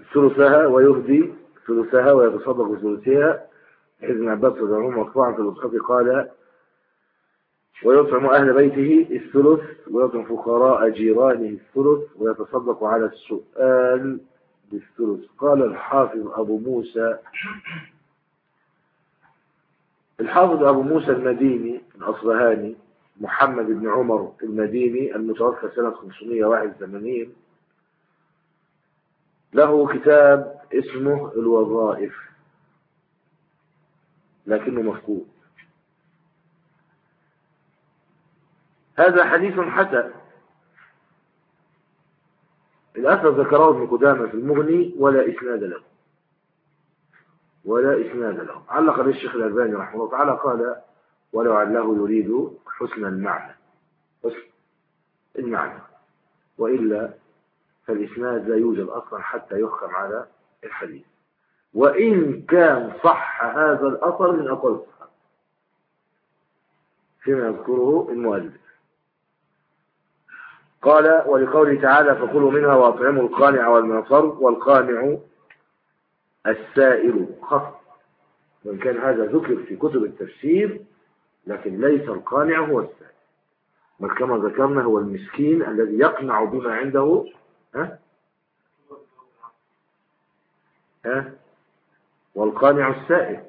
ثلثها ويهدي ثلثها ويتصدق بثلثها حيث ابن عباس رضي الله عنه مرفوعا في المصحف قال ويطعم أهل بيته الثلث ويطعم فقراء جيرانه الثلث ويتصدق على السؤال بالثلث قال الحافظ أبو موسى الحافظ أبو موسى المديني الأصبهاني محمد بن عمر المديني المتوفى سنة 581 له كتاب اسمه الوظائف لكنه مفقود هذا حديث حسن الأثر ذكره ابن قدامة في المغني ولا إسناد له ولا إسناد له علق به الشيخ الألباني رحمه الله تعالى قال ولو علاه يريد حسن المعنى حسن المعنى وإلا فالإسناد لا يوجد أصلا حتى يحكم على الحديث وإن كان صح هذا الأثر من أقوال الصحابة فيما يذكره المؤلف قال ولقوله تعالى فكلوا منها وأطعموا القانع والمنصر والقانع السائل خط وإن كان هذا ذكر في كتب التفسير لكن ليس القانع هو السائل بل كما ذكرنا هو المسكين الذي يقنع بما عنده ها ها والقانع السائل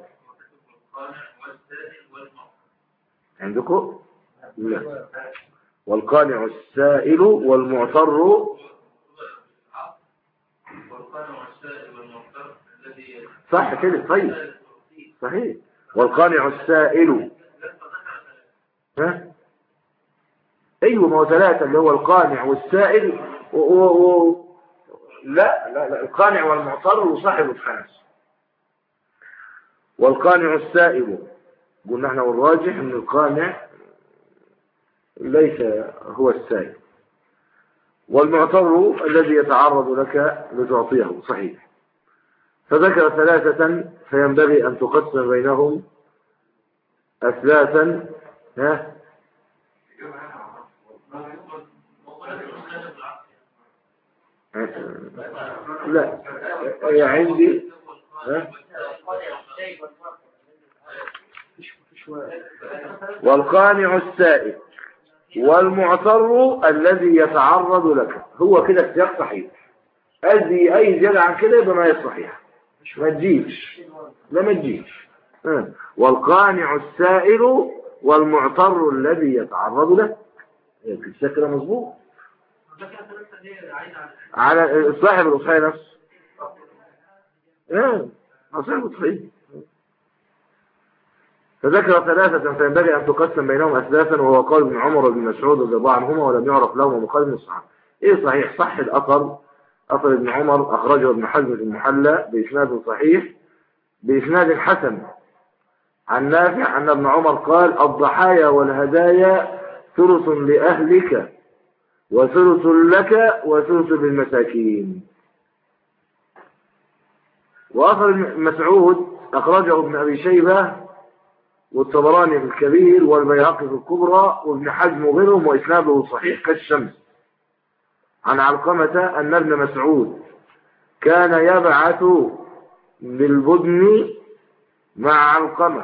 عندكم لا والقانع السائل والمعتر صح كده طيب صحيح والقانع السائل ها ايوه ما هو ثلاثة اللي هو القانع والسائل و... و... و... لا لا لا القانع والمعتر وصاحب الخمس والقانع السائل قلنا احنا والراجح ان القانع ليس هو السائل والمعتر الذي يتعرض لك لتعطيه صحيح فذكر ثلاثة فينبغي أن تقسم بينهم أثلاثا ها لا هي عندي ها والقانع السائل والمعتر الذي يتعرض لك هو كده السياق صحيح أدي أي زيادة عن كده يبقى ما هي صحيح ما تجيش لا ما تجيش والقانع السائل والمعتر الذي يتعرض له السياق كده مظبوط على صاحب الأصحيح نفسه ايه صاحب الأصحيح فذكر ثلاثة فينبغي أن تقسم بينهم أثلاثا وهو قول ابن عمر وابن مسعود رضي الله عنهما ولم يعرف لهم مقال من الصحابة إيه صحيح صح الأثر أثر ابن عمر أخرجه ابن حزم في المحلى بإسناد صحيح بإسناد حسن عن نافع أن ابن عمر قال الضحايا والهدايا ثلث لأهلك وثلث لك وثلث للمساكين وأثر مسعود أخرجه ابن أبي شيبة والطبراني في الكبير والبيهقي في الكبرى وابن حزم وغيرهم وإسناده صحيح كالشمس عن علقمة أن ابن مسعود كان يبعث بالبدن مع علقمة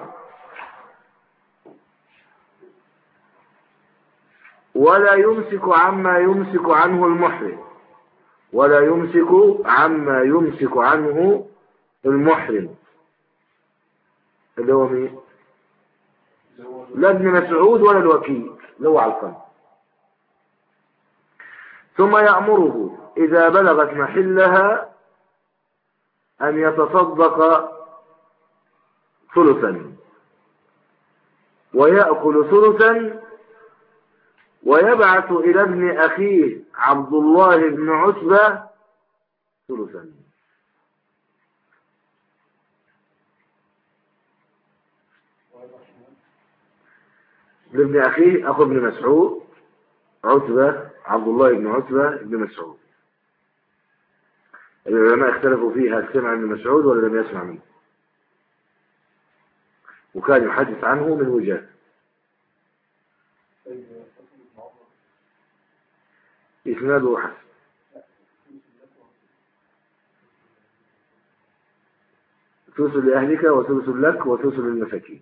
ولا يمسك عما يمسك عنه المحرم ولا يمسك عما يمسك عنه المحرم اللي هو مين لا ابن مسعود ولا الوكيل اللي هو علقمة ثم يأمره إذا بلغت محلها أن يتصدق ثلثا ويأكل ثلثا ويبعث إلى ابن أخيه عبد الله بن عتبة ثلثا لابن أخيه أخو ابن مسعود عتبة عبد الله بن عتبة بن مسعود العلماء اختلفوا فيها هل سمع ابن مسعود ولا لم يسمع منه وكان يحدث عنه من وجهات إسناده حسن ثلث لأهلك وثلث لك وثلث للمساكين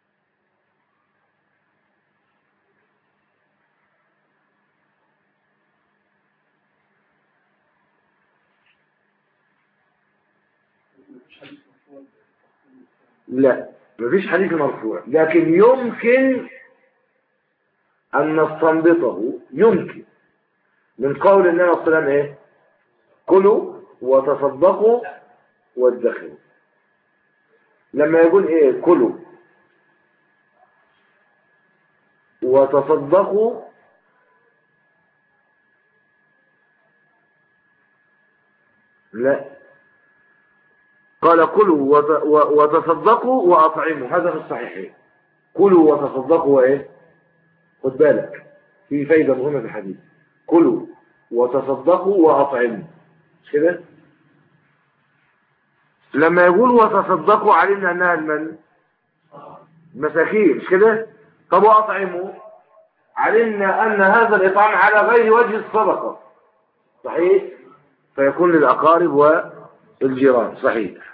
لا مفيش حديث مرفوع لكن يمكن أن نستنبطه يمكن من قول النبي صلى الله عليه وسلم إيه كلوا وتصدقوا وادخروا لما يقول إيه كلوا وتصدقوا لا قال كلوا وتصدقوا وأطعموا هذا في الصحيحين كلوا وتصدقوا وإيه خد بالك في فايدة مهمة في الحديث كلوا وتصدقوا وأطعموا مش كده لما يقول وتصدقوا علمنا أنها المن مساكين مش كده طب وأطعموا علمنا أن هذا الإطعام على غير وجه الصدقة صحيح فيكون للأقارب والجيران صحيح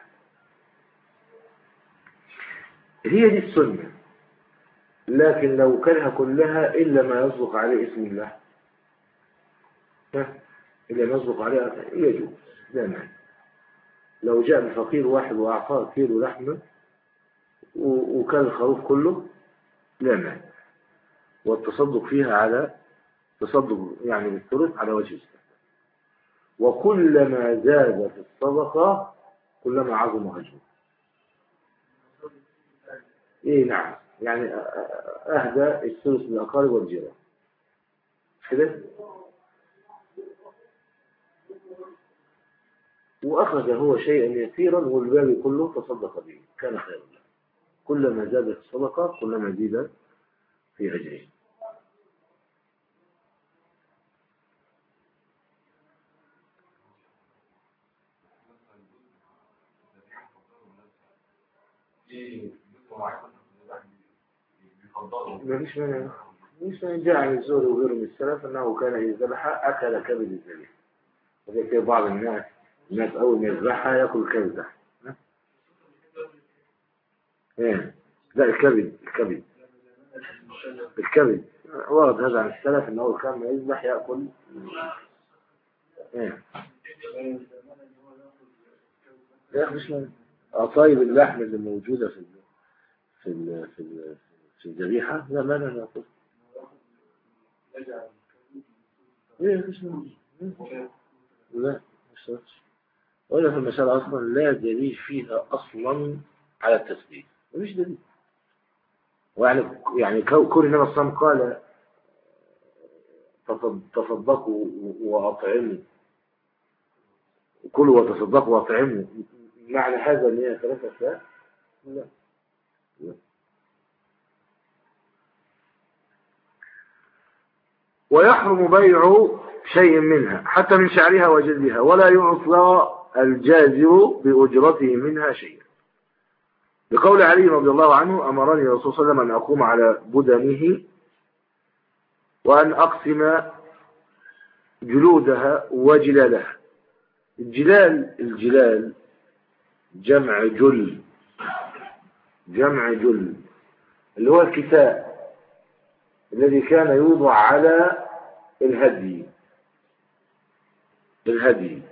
هي دي السنة لكن لو كانها كلها إلا ما يصدق عليه اسم الله إلا ما يصدق عليه يجوز لا معنى لو جاء بفقير واحد وأعطاه كيلو لحمة وكان الخروف كله لا معنى والتصدق فيها على تصدق يعني بالثلث على وجه السنة وكلما زاد في الصدقة كلما عظم أجره ايه نعم يعني اهدى الثلث للاقارب والجيران كده واخذ هو شيئا يسيرا والباقي كله تصدق به كان خيرا له كلما زادت الصدقه كلما زيد في اجره ما فيش مانع مش جاء عن الزهري وغيره من السلف انه كان يذبحها اكل كبد الذبيح وزي كده بعض الناس الناس اول ما يذبحها ياكل كبده ايه لا الكبد الكبد الكبد ورد هذا عن السلف انه كان ما يذبح ياكل ايه يا اخي مش طيب اللحم اللي موجوده في ال في ال في ال في الذبيحة لا ما لا نقول ايه مش لا مش صحيح ولا في المسألة أصلا لا دليل فيها أصلا على التسبيح مفيش دليل ويعني يعني كون النبي صلى الله قال تصدقوا وأطعموا كلوا وتصدقوا وأطعموا معنى هذا ان هي ثلاثة أشياء لا لا ويحرم بيع شيء منها حتى من شعرها وجلدها ولا يعطى الجازر بأجرته منها شيئا بقول علي رضي الله عنه أمرني الرسول صلى الله عليه وسلم أن أقوم على بدنه وأن أقسم جلودها وجلالها الجلال الجلال جمع جل جمع جل اللي هو الكساء الذي كان يوضع على الهدي الهدي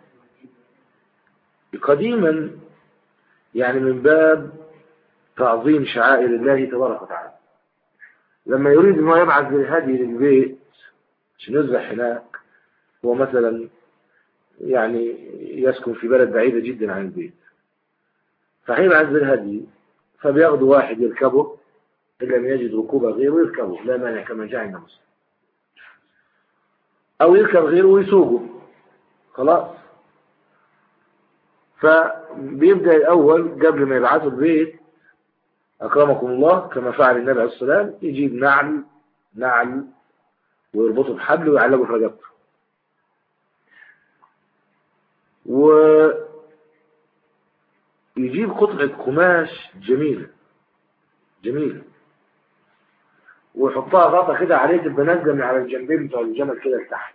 قديما يعني من باب تعظيم شعائر الله تبارك وتعالى لما يريد انه يبعث بالهدي للبيت عشان يذبح هناك هو مثلا يعني يسكن في بلد بعيدة جدا عن البيت فهيبعث بالهدي فبياخدوا واحد يركبه إن لم يجد ركوب غيره يركبه لا مانع كما جاء عند مسلم أو يركب غيره ويسوقه خلاص فبيبدأ الأول قبل ما يبعثوا البيت أكرمكم الله كما فعل النبي عليه السلام يجيب نعل نعل ويربطه بحبل ويعلقه في رقبته ويجيب قطعة قماش جميلة جميلة ويحطها غطا كده عليه تبقى نازله من على الجنبين بتوع الجمل كده لتحت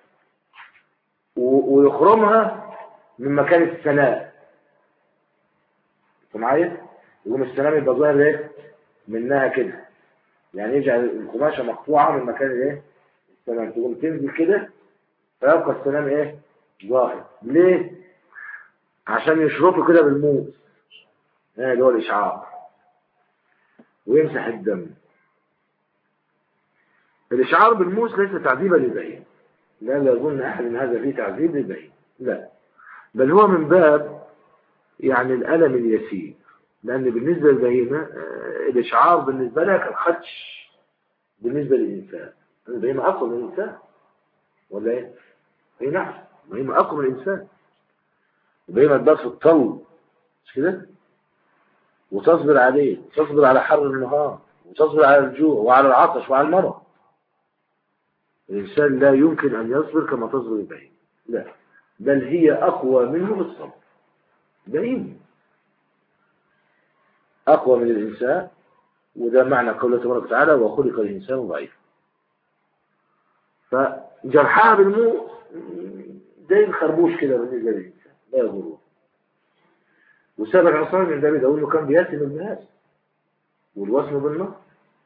ويخرمها من مكان السناء انت معايا يقوم السلام يبقى ظاهر ايه منها كده يعني يجعل القماشة مقطوعة من مكان الايه السلام تقوم تنزل كده فيبقى السلام ايه ظاهر ليه عشان يشرطوا كده بالموس ايه اللي هو الاشعار ويمسح الدم الاشعار بالموس ليس تعذيبا للبهيم لا لا يظن احد ان هذا فيه تعذيب للبهيم لا بل هو من باب يعني الالم اليسير لان بالنسبه للبهيمه آه، الاشعار بالنسبه لها كالخدش بالنسبه للانسان البهيمه اقوى من الانسان ولا ايه؟ اي نعم البهيمه اقوى من الانسان البهيمه تبات في الطل مش كده؟ وتصبر عليه تصبر على حر النهار وتصبر على الجوع وعلى العطش وعلى المرض الإنسان لا يمكن أن يصبر كما تصبر البهيمة لا بل هي أقوى منه بالصبر بهيمة أقوى من الإنسان وده معنى قوله تبارك وتعالى وخلق الإنسان ضعيفا فجرحها بالموت زي الخربوش كده بالنسبة للإنسان لا يضره وسبب عصام من داود أقول له كان بياسم الناس والوسم بالنار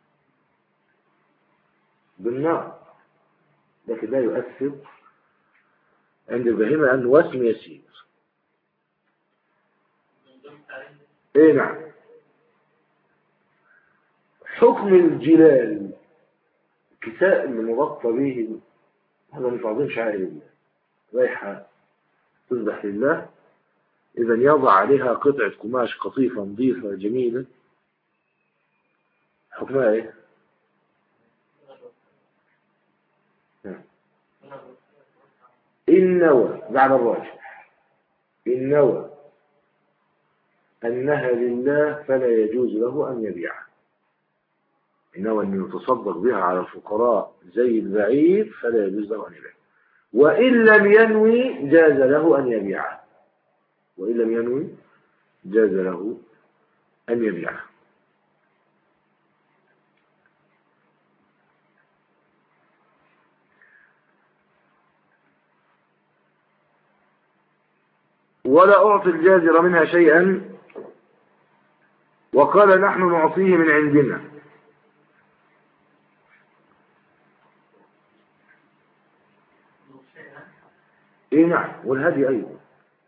بالنار لكن لا يؤثر عند البهيمة لأنه وسم يسير ايه نعم حكم الجلال كساء المغطى به هذا من تعظيم شعائر الله رايحة تذبح لله إذا يضع عليها قطعة قماش قطيفة نظيفة جميلة حكمها إيه؟ إن نوى بعد الراجح إن نوى أنها لله فلا يجوز له أن يبيعها إن نوى أن يتصدق بها على الفقراء زي البعير فلا يجوز له أن يبيعها وإن لم ينوي جاز له أن يبيعها وإن لم ينوي جاز له أن يبيعها ولا أعطي الجازر منها شيئا وقال نحن نعطيه من عندنا ايه نعم والهدي ايضا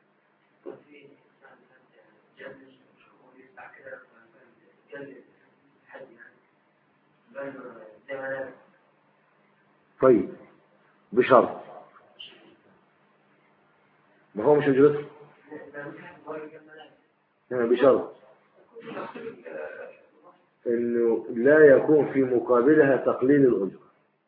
طيب بشرط ما هو مش اجرته بشرط انه لا يكون في مقابلها تقليل الاجره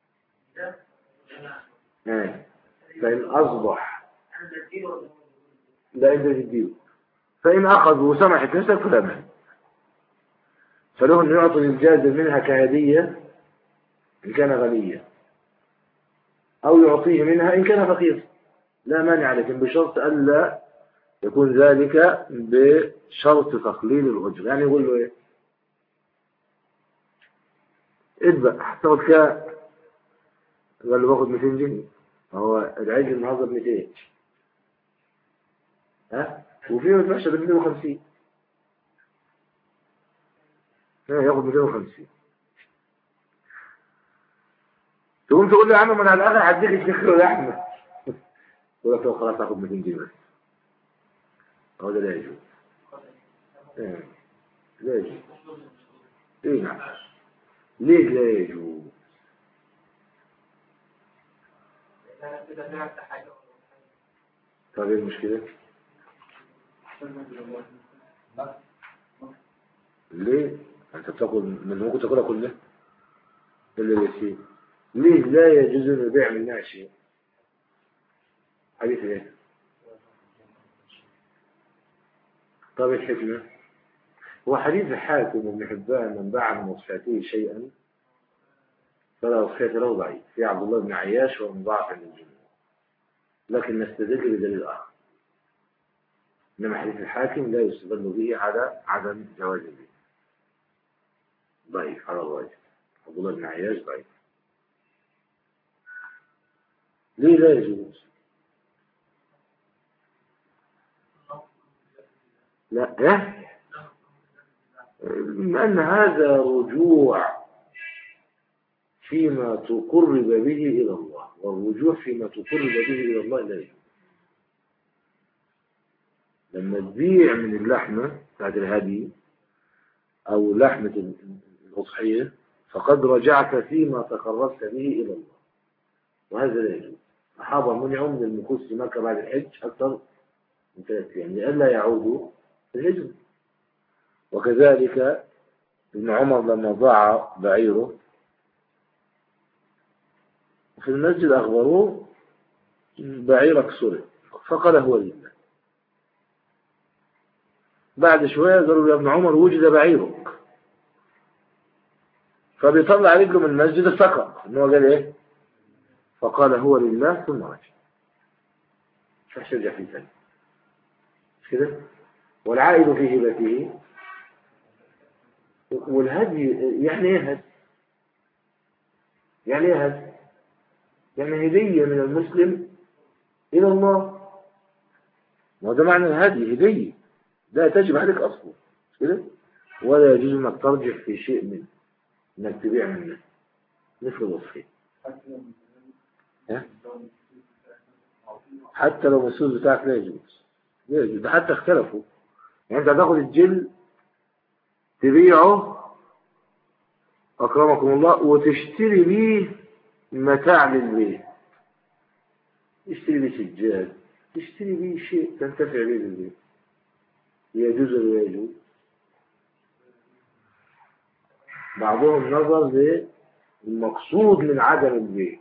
آه. فان اصبح لا انت تديه فان اخذ وسمحت نفسك فلا مانع فله انه يعطي الجازر منها كهديه ان كان غنيا او يعطيه منها ان كان فقيرا لا مانع لكن بشرط الا يكون ذلك بشرط تقليل الأجر يعني يقول له ايه ادفع تاخد كام قال له باخد 200 جنيه هو العجل النهارده ب 200 ها وفي ما يدفعش ب 250 ياخد 250 تقوم تقول له يا عم ما انا على الاخر هديك 2 كيلو لحمه يقول لك خلاص هاخد 200 جنيه بس هذا لا يجوز إيه. لا يجوز ايه نعم ليه لا يجوز طيب ايه المشكلة ليه انت بتاكل من ممكن تاكلها كلها الا اليسير ليه لا يجوز البيع منها شيء حديث ايه طب الحكمة هو حديث الحاكم وابن حبان من باع من وصفاته شيئا فلا وصفات له ضعيف في عبد الله بن عياش ومن ضعف عند الجمهور لكن نستدل بدليل آخر إنما حديث الحاكم لا يستدل به على عدم جواز البيع ضعيف على الراجح عبد الله بن عياش ضعيف ليه لا يجوز لا ايه أن هذا رجوع فيما تقرب به إلى الله والرجوع فيما تقرب به إلى الله لا يجوز لما تبيع من اللحمة بتاعت الهدي أو لحمة الأضحية فقد رجعت فيما تقربت به إلى الله وهذا لا يجوز الصحابة منعوا من المكوس في مكة بعد الحج أكثر من ثلاث أيام لئلا يعودوا في الهجرة وكذلك ابن عمر لما ضاع بعيره في المسجد أخبروه بعيرك سرق فقال هو لله بعد شوية قالوا يا ابن عمر وجد بعيرك فبيطلع رجله من المسجد افتكر ان هو قال ايه فقال هو لله ثم رجع مش يرجع في ثاني مش كده والعائد في هبته والهدي يعني ايه هدي يعني ايه هدي يعني هدية من المسلم إلى الله وهذا معنى الهدي هدية لا تجب عليك أصلا كده ولا يجوز أنك ترجع في شيء منه أنك تبيع منه مثل الوصفين حتى لو المسؤول بتاعك لا يجوز لا يجوز ده حتى اختلفوا يعني انت هتاخد الجل تبيعه أكرمكم الله وتشتري بيه متاع للبيت تشتري بيه سجاد تشتري بيه شيء تنتفع به للبيت يجوز ولا يجوز بعضهم نظر للمقصود من عدم البيت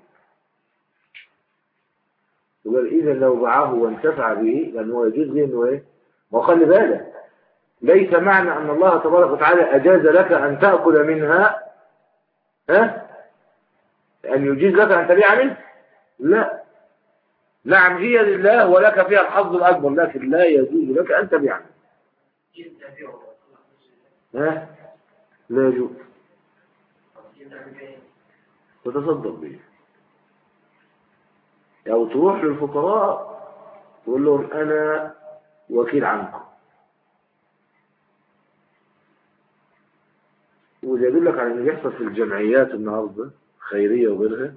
وقال إذا لو باعه وانتفع به لأنه يجوز له إنه إيه؟ وخلي بالك ليس معنى أن الله تبارك وتعالى أجاز لك أن تأكل منها ها أن يجيز لك أن تبيع منه لا نعم هي لله ولك فيها الحظ الأكبر لكن لا يجوز لك أن تبيع منه ها لا يجوز وتصدق به أو تروح للفقراء تقول لهم أنا وكيل عنكم وده يدل لك على اللي بيحصل في الجمعيات النهارده خيرية وغيرها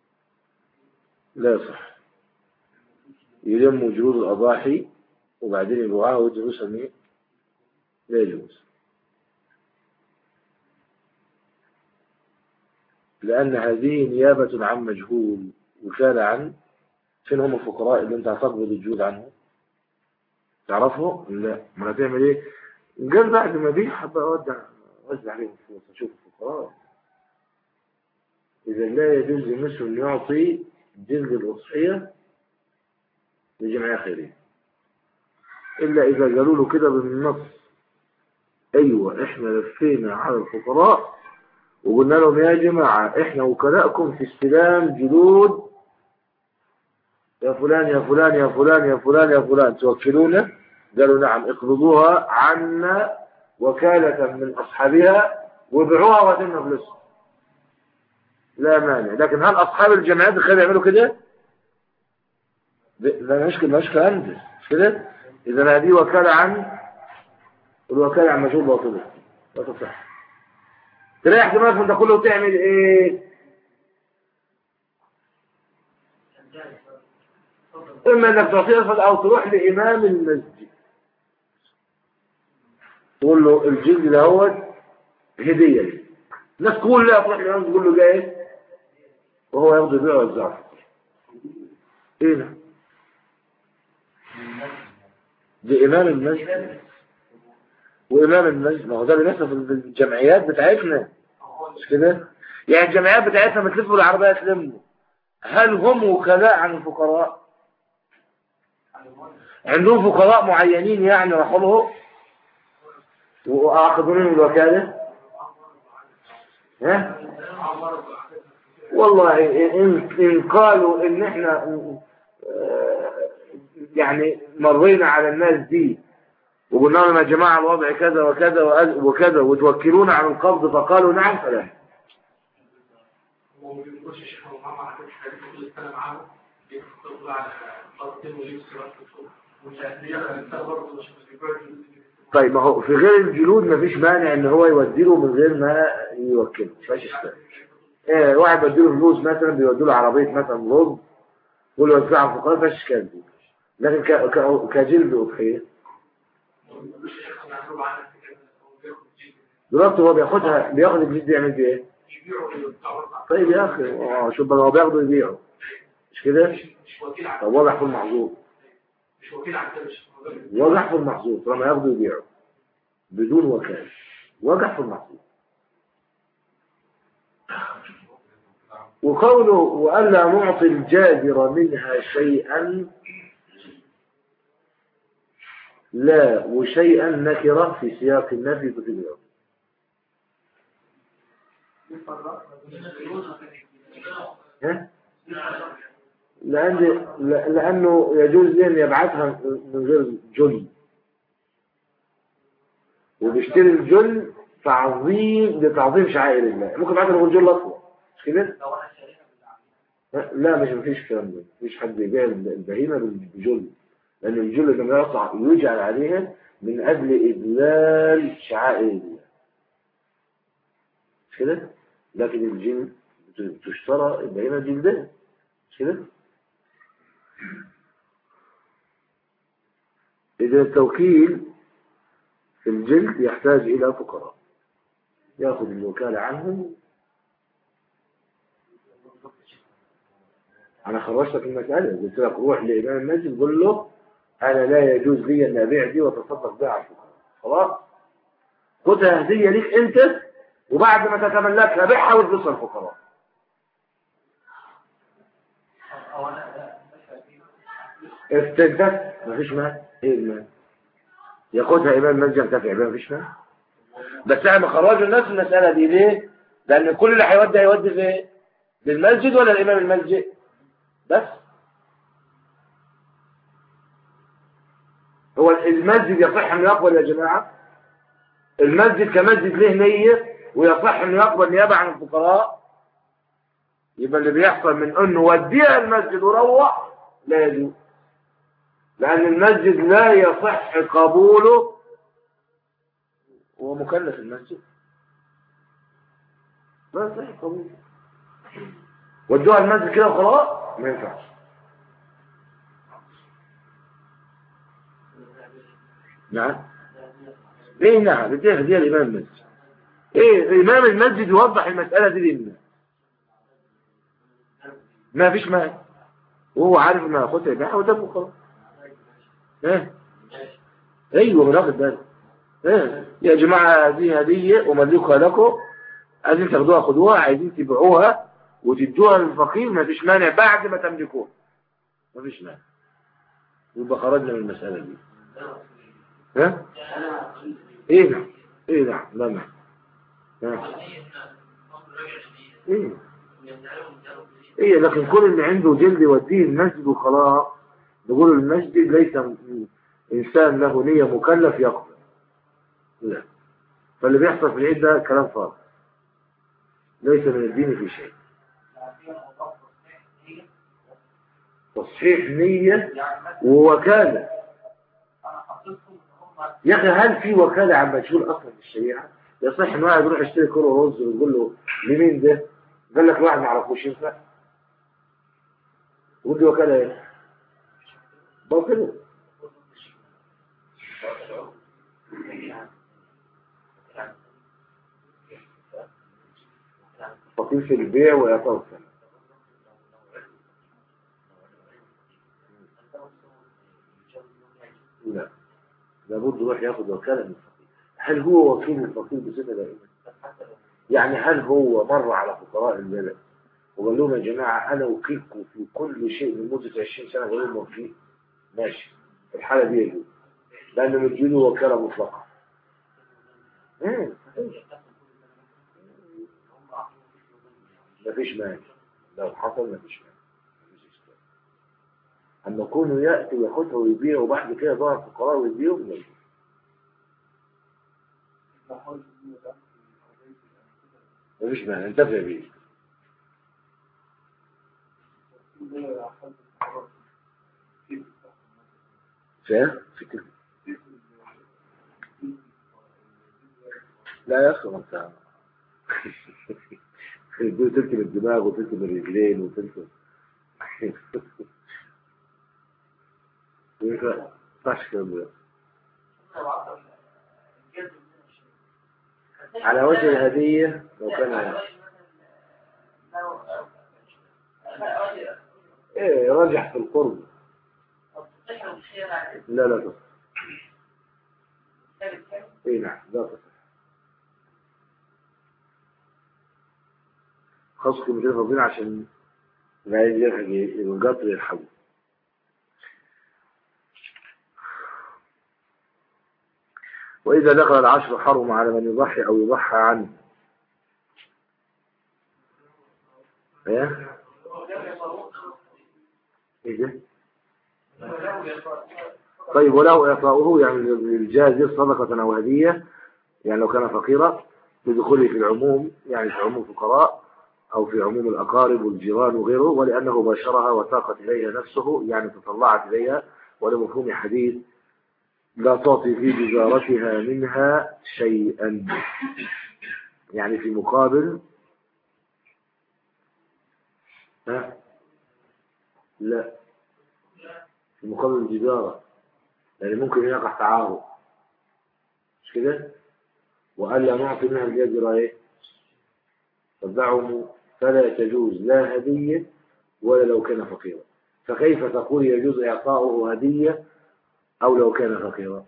لا صح يلموا جلود الأضاحي وبعدين يبيعوها ويدوا فلوسها لا يجوز لأن هذه نيابة عن مجهول وكان عن فين هم الفقراء اللي انت هتقبض الجهود عنهم تعرفه لا ما هتعمل ايه قال بعد ما بيع حبة اودع وزع عليهم فلوس اشوف الفقراء اذا لا يجوز لمسلم ان يعطي جلد الاضحيه لجمعيه خيريه الا اذا قالوا له كده بالنص ايوه احنا لفينا على الفقراء وقلنا لهم يا جماعه احنا وكلائكم في استلام جلود يا فلان يا فلان يا فلان يا فلان يا فلان توكلونا قالوا نعم اقبضوها عنا وكالة من أصحابها وبيعوها واتنا فلوسها لا مانع لكن هل أصحاب الجمعيات الخير يعملوا كده؟ لا مش كده مش كلام مش كده؟ إذا هذه وكالة عن الوكالة عن مجهول باطلة لا تصح تريح دماغك من ده كله وتعمل ايه؟ إما إنك تعطيه أو تروح لإمام المسجد تقول له الجلد دوت هدية لي الناس كلها تروح للإمام تقول له جاي وهو ياخد البيع ويوزعه ايه ده؟ دي إمام المسجد وإمام المسجد ما هو ده اللي بيحصل في الجمعيات بتاعتنا مش كده؟ يعني الجمعيات بتاعتنا بتلفوا العربية تلموا هل هم وكلاء عن الفقراء؟ عندهم فقراء معينين يعني راحوا له وأخذوا منهم الوكالة ها؟ والله إن, إن قالوا إن إحنا يعني مرينا على الناس دي وقلنا لهم يا جماعة الوضع كذا وكذا وكذا وتوكلونا عن القبض فقالوا نعم فلا طيب ما هو في غير الجلود مفيش مانع ان هو يوديله من غير ما يوكله مفيش اشكال ايه واحد بيديله فلوس مثلا بيوديله عربيه مثلا رز يقول له وزعها فقراء مفيش اشكال دي لكن ك- ك- كجلد اضحيه دلوقتي هو بياخدها بياخد الجلد يعمل بيه ايه؟ طيب يا اخي اه شوف بقى هو بياخده يبيعه مش كده؟ طب واضح في المحظور واضح في المحظور طالما ياخده يبيعه بدون وكالة واضح في المحظور وقوله وألا نعطي الجابر منها شيئا لا وشيئا نكرة في سياق النفي في اليوم ها؟ لأن لأنه يجوز لي أن يبعثها من غير جل وبيشتري الجل تعظيم لتعظيم شعائر الله ممكن يبعثها من غير جل أصلا مش كده؟ لا مش مفيش الكلام ده مفيش حد يبيع البهيمة بالجل لأن الجل لما يقطع يجعل عليها من أجل إذلال شعائر الله مش كده؟ لكن الجن تشترى البهيمة جلدها مش كده؟ إذا التوكيل في الجلد يحتاج إلى فقراء يأخذ الوكالة عنهم أنا خرجتك المسألة قلت لك روح لإمام المسجد قول له أنا لا يجوز لي أن أبيع دي وأتصدق بها على الفقراء خلاص خدها هدية ليك أنت وبعد ما تتملكها بيعها وتبصر الفقراء استنتج مفيش مال ايه المال ياخدها امام المسجد ينتفع بها مفيش مال بس احنا خرجوا الناس من المساله دي ليه لان كل اللي هيودي هيودي في للمسجد ولا الامام المسجد بس هو المسجد يصح انه يقبل يا جماعه المسجد كمسجد له نيه ويصح انه يقبل نيابه عن الفقراء يبقى اللي بيحصل من انه وديها المسجد وروح لا يجوز لأن المسجد لا يصح قبوله هو مكلف المسجد لا يصح قبوله ودوها المسجد كده وخلاص ما ينفعش نعم ايه نعم بديها هدية الإمام المسجد ايه إمام المسجد يوضح المسألة دي للناس ما فيش مال وهو عارف ما ياخدها يبيعها وده وخلاص ايه ايوه من واخد بالك ايه يا جماعه هذه هديه املكها لكم عايزين تاخدوها خدوها عايزين تبيعوها وتدوها للفقير ما فيش مانع بعد ما تملكوها ما فيش مانع يبقى خرجنا من المساله دي ها ايه نعم ايه نعم لا نعم ها. ايه ايه لكن كل اللي عنده جلد يوديه المسجد وخلاص نقول المسجد ليس إنسان له نية مكلف يقبل لا فاللي بيحصل في العيد ده كلام فاضي ليس من الدين في شيء تصحيح نية ووكالة يا أخي هل في وكالة عن مجهول أصلا في الشريعة يصح إن واحد يروح يشتري كيلو رز ويقول له لمين ده قال لك واحد ما يعرفوش ينفع يقول لي وكالة ايه باطل فقير في البيع وإعطاء الثمن لا لابد يروح ياخد وكالة من الفقير هل هو وكيل الفقير بصفة دائمة يعني هل هو مر على فقراء البلد وقال لهم يا جماعة أنا وكيلكم في كل شيء لمدة 20 سنة قالوا لهم وكيل ماشي في الحالة دي يجوز لأنه مديله وكالة مطلقة ايه مفيش مانع لو حصل مفيش مانع مفيش إشكال أما كونه يأتي وياخدها ويبيع وبعد كده ظهر فقراء ويبيعهم لا يجوز. مفيش مانع انتفع بيه فاهم في كده لا يا أخي انت تلكم الدماغ وتلكم الرجلين وتلكم ينفعش كده على وجه الهدية لو كان ايه راجح في القرب لا لا تصح ايه نعم لا تصح خاصة كلمتين فاضيين عشان لا يلحق القطر يلحقه وإذا دخل العشر حرم على من يضحي أو يضحى عنه ايه ايه ده طيب وله إعطاؤه يعني للجازر صدقة أو هدية يعني لو كان فقيرا بدخوله في العموم يعني في عموم الفقراء أو في عموم الأقارب والجيران وغيره ولأنه باشرها وساقت إليها نفسه يعني تطلعت إليها ولمفهوم حديث لا تعطي في جزارتها منها شيئا يعني في مقابل ها لا في مقابل الجزارة يعني ممكن يقع تعارض مش كده وقال لا نعطي منها الجزرة ايه فالدعم فلا تجوز لا هدية ولا لو كان فقيرا فكيف تقول يجوز إعطاؤه هدية أو لو كان فقيرا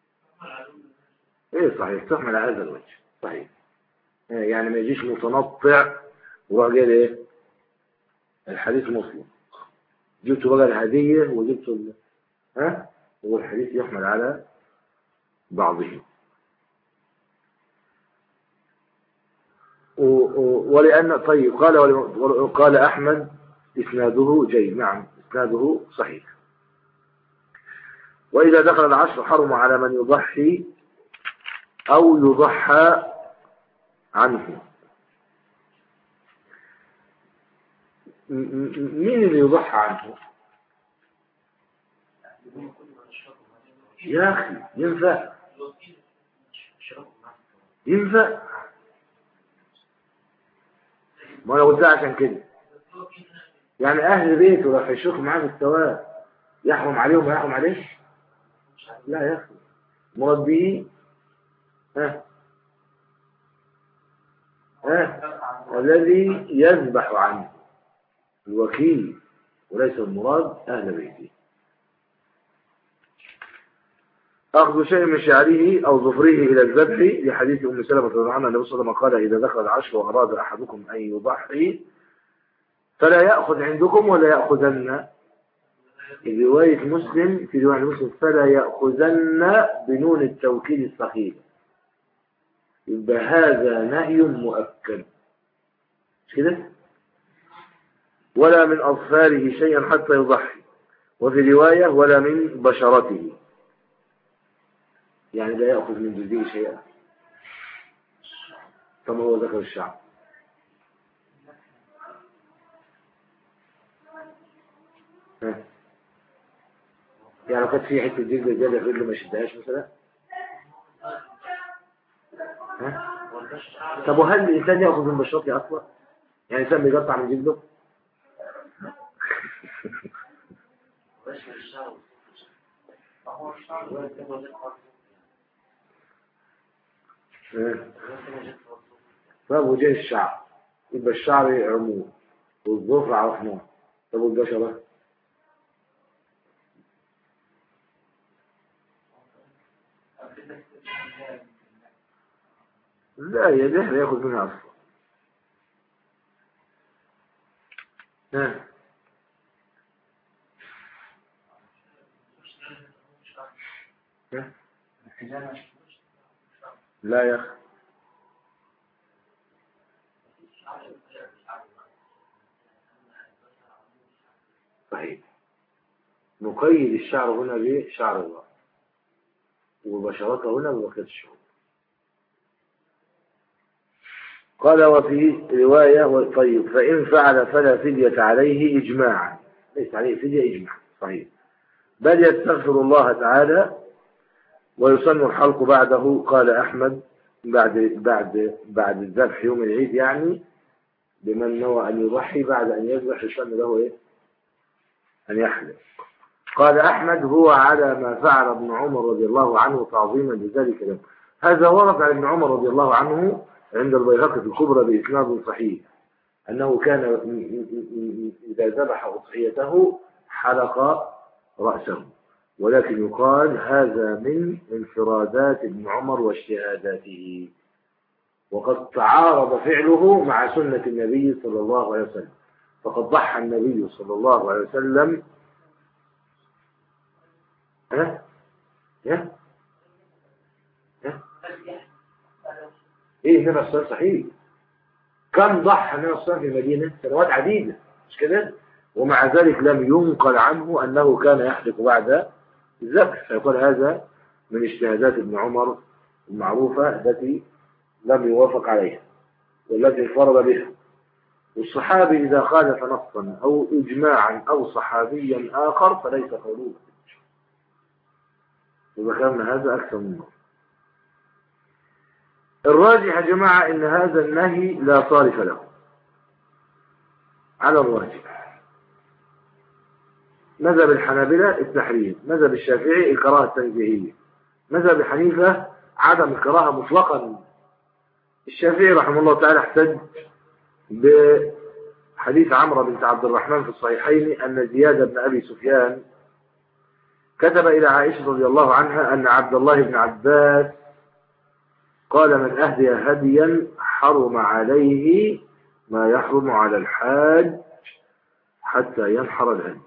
إيه صحيح تحمل على هذا الوجه صحيح يعني ما يجيش متنطع وقال إيه الحديث مسلم جبت بقى الهدية وجبت ال... ها والحديث يحمل على بعضه ولأن طيب قال قال أحمد إسناده جيد نعم إسناده صحيح وإذا دخل العشر حرم على من يضحي أو يضحى عنه مين اللي يضحى عنه يا أخي ينفع ينفع ما انا قلتها عشان كده يعني اهل بيته لو هيشوفوا معاه في الثواب يحرم عليهم ويحرم عليه لا يا اخي مربيه ها ها الذي يذبح عنه الوكيل وليس المراد اهل بيته أخذ شيء من شعره أو ظفره إلى الذبح لحديث أم سلمة رضي الله عنها النبي صلى الله عليه وسلم قال إذا دخل العشر وأراد أحدكم أن يضحي فلا يأخذ عندكم ولا يأخذن في رواية مسلم في رواية مسلم فلا يأخذن بنون التوكيد الصحيح يبقى هذا نهي مؤكد كده ولا من أظفاره شيئا حتى يضحي وفي رواية ولا من بشرته يعني لا يأخذ من جلده شيئا كما هو ذكر الشعب يعني قد في حتة جلد زيادة في ما شدهاش مثلا ها؟ طب وهل الإنسان يأخذ من بشرته أصلا يعني الإنسان بيقطع من جلده طب وجه الشعر يبقى الشعر عموم والظفر عرفناه طب والبشرة لا يده لا ياخذ منها اصلا ها لا يا اخي صحيح نقيد الشعر هنا بشعر الله وبشرته هنا ببقية الشعور قال وفي رواية طيب فإن فعل فلا فدية عليه إجماعا ليس عليه فدية إجماع صحيح بل يستغفر الله تعالى ويسن الحلق بعده قال أحمد بعد بعد بعد الذبح يوم العيد يعني بمن نوى أن يضحي بعد أن يذبح يسمى له إيه أن يحلق قال أحمد هو على ما فعل ابن عمر رضي الله عنه تعظيما لذلك له هذا ورد عن ابن عمر رضي الله عنه عند البيهقي الكبرى بإسناد صحيح أنه كان إذا ذبح أضحيته حلق رأسه ولكن يقال هذا من انفرادات ابن عمر واجتهاداته وقد تعارض فعله مع سنة النبي صلى الله عليه وسلم فقد ضحى النبي صلى الله عليه وسلم ها ها ها ايه هنا الصلاة صحيح كم ضحى النبي صلى الله عليه وسلم في المدينة سنوات عديدة مش كده ومع ذلك لم ينقل عنه أنه كان يحلق بعد الذبح فيقول هذا من اجتهادات ابن عمر المعروفة التي لم يوافق عليها والتي انفرد بها والصحابي إذا خالف نصا أو إجماعا أو صحابيا آخر فليس قوله وذكرنا هذا أكثر من مرة الراجح يا جماعة إن هذا النهي لا صارف له على الراجح مذهب الحنابلة التحريم مذهب الشافعي الكراهة التنزيهية مذهب حنيفة عدم الكراهة مطلقا الشافعي رحمه الله تعالى احتج بحديث عمرو بنت عبد الرحمن في الصحيحين أن زياد بن أبي سفيان كتب إلى عائشة رضي الله عنها أن عبد الله بن عباس قال من أهدي هديا حرم عليه ما يحرم على الحاج حتى ينحر الهدي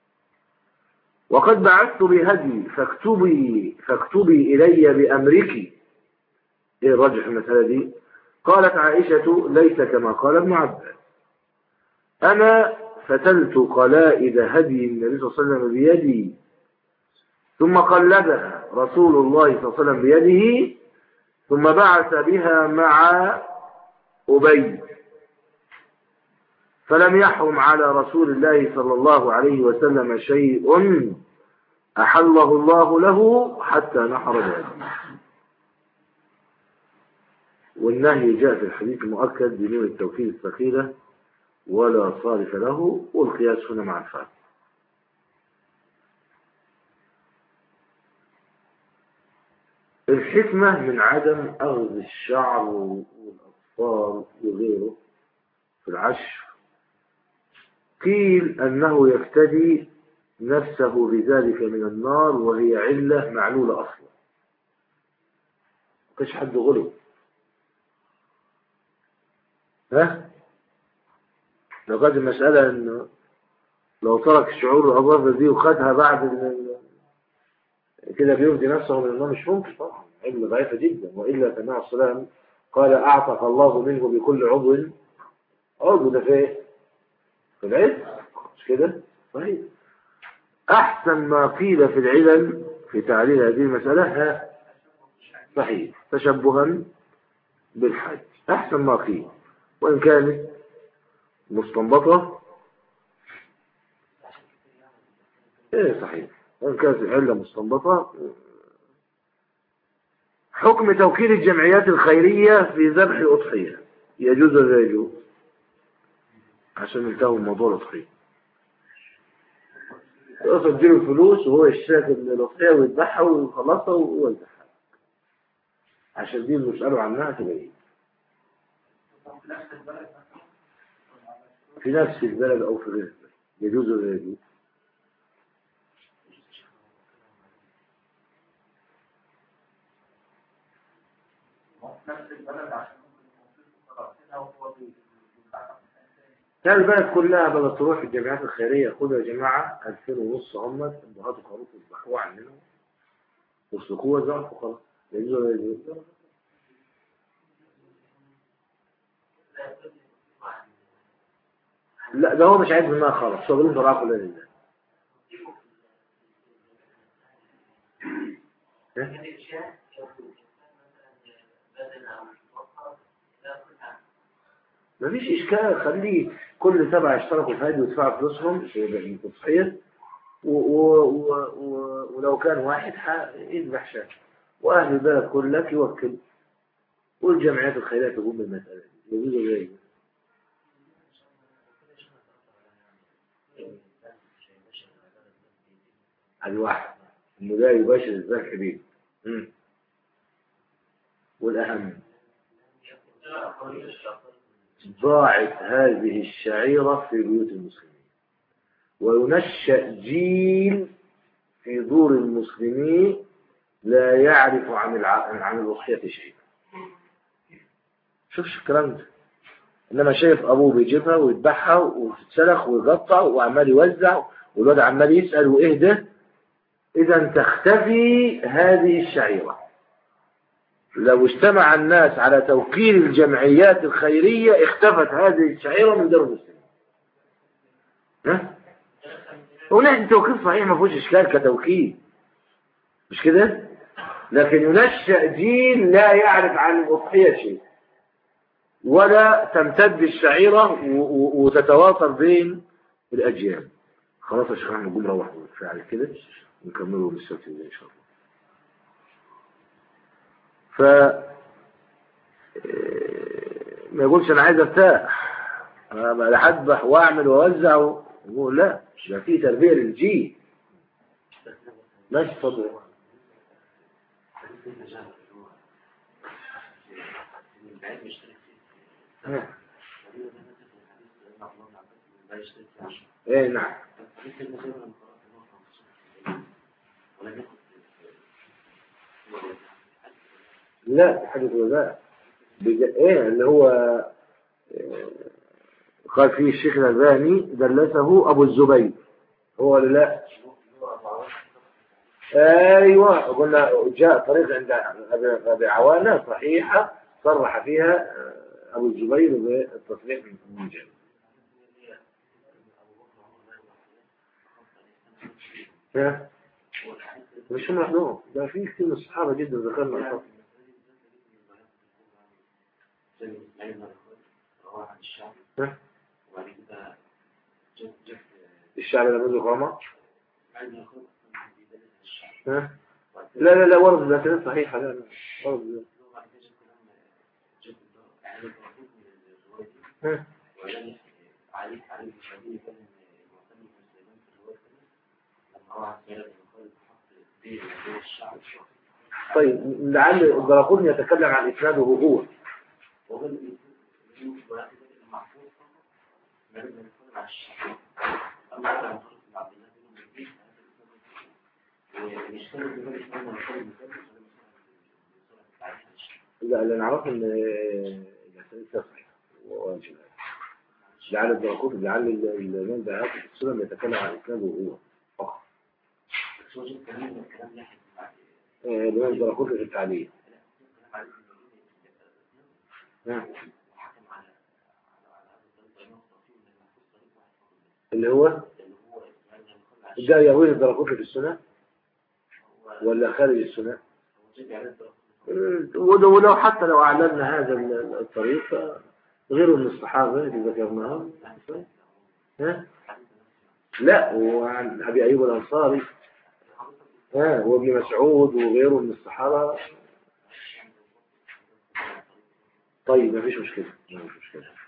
وقد بعثت بهدي فاكتبي فاكتبي إلي بأمرك ايه الرجح المسألة دي قالت عائشة ليس كما قال ابن عباس أنا فتلت قلائد هدي النبي صلى الله عليه وسلم بيدي ثم قلدها رسول الله صلى الله عليه وسلم بيده ثم بعث بها مع أبي فلم يحرم على رسول الله صلى الله عليه وسلم شيء أحله الله له حتى نحر ذلك والنهي جاء في الحديث المؤكد بنوع التوكيد الثقيلة ولا صارف له والقياس هنا مع الفعل الحكمة من عدم أخذ الشعر والأطفال وغيره في العشر قيل أنه يفتدي نفسه بذلك من النار وهي علة معلولة أصلا كش حد غلب ها لو كانت المسألة انه لو ترك الشعور الأظافر دي وخدها بعد كده بيفدي نفسه من النار مش ممكن طبعا علم ضعيفة جدا وإلا فالنبي عليه السلام قال أعتق الله منه بكل عضو عضو ده في ايه؟ في العلم مش كده؟ طيب أحسن ما قيل في العلل في تعليل هذه المسألة ها صحيح تشبها بالحج أحسن ما قيل وإن كانت مستنبطة ايه صحيح وإن كانت العلة مستنبطة حكم توكيل الجمعيات الخيرية في ذبح الأضحية يجوز ولا يجوز عشان ننتهوا من موضوع الأضحية يقصد تديله الفلوس وهو يشترك الأضحية ويذبحها ويخلصها وهو يذبحها عشان دي اللي يسألوا عنها تبقى ايه في نفس البلد أو في غير البلد يجوز ولا يجوز لا البلد كلها بدأت تروح الجامعات الخيرية خدوا يا جماعة 2000 ونص هم انضغطوا خروف وذبحوه عننا وسلكوه وزعفوا خلاص يجوز ولا يجوز لا ده هو مش عايز منها خالص شغلهم ضرعه كلها لله مفيش إشكال خليه كل سبعة يشتركوا في هذه ويدفعوا فلوسهم في التصحيح ولو كان واحد يذبح شاة وأهل البلد كلك يوكل والجمعيات الخيرية تقوم بالمسألة دي يجوز ولا لا يجوز؟ الواحد انه لا يباشر الذبح به مم. والاهم ضاعت هذه الشعيرة في بيوت المسلمين وينشأ جيل في دور المسلمين لا يعرف عن الع... عن الوصية شيئا شوفش الكلام ده انما شايف ابوه بيجيبها ويذبحها وتتسلخ ويقطع وعمال يوزع والواد عمال يسأل وايه ده اذا تختفي هذه الشعيرة لو اجتمع الناس على توكيل الجمعيات الخيرية اختفت هذه الشعيرة من دور المسلمين ها؟ ونحن توكيل صحيح ما فيهوش اشكال كتوكيل مش كده لكن ينشأ جيل لا يعرف عن الأضحية شيء ولا تمتد الشعيرة و- و- وتتواصل بين الأجيال خلاص يا شيخ احنا نقوم نروح بالفعل كده نكمله بالسبت الجاي إن شاء الله ف إيه، ما يقولش أنا عايز أرتاح أنا بقى أحدبح وأعمل وأوزع يقول لا ده في تربية للجيل ماشي اتفضل ها. ايه نعم لا حاجة الوداع بج... ايه اللي هو آه، قال فيه الشيخ الألباني دلسه أبو الزبير هو ولا لا ايوه قلنا جاء طريق عند أبي- ابي عوانه صحيحه صرح فيها آه، ابو الزبير بالتصريح من المنجم ها؟ مش هم لوحدهم ده في كثير من الصحابه جدا ذكرنا الفضل ها؟ الشعب لما يقول غامة ها؟ لا لا لا ورد ذاكرة صحيحة لا لا ورد ها؟ طيب لعل الدراقون يتكلم عن إسناده هو لا اللي نعرفه ان الاسئله صحيحه وواجب لعل الدراقون لعل الامام بهاء في السنن يتكلم عن اسناده هو فقط آه، الامام الدراقون في التعليم نعم. اللي هو جاء يروي الدراقون في السنة ولا خارج السنة وده- ولو حتى لو أعلنا هذا ال- الطريق غيره من الصحابة اللي ذكرناهم ها؟ لا وعن أبي أيوب الأنصاري ها وابن مسعود وغيره من الصحابة طيب ما فيش مشكلة ما فيش مشكلة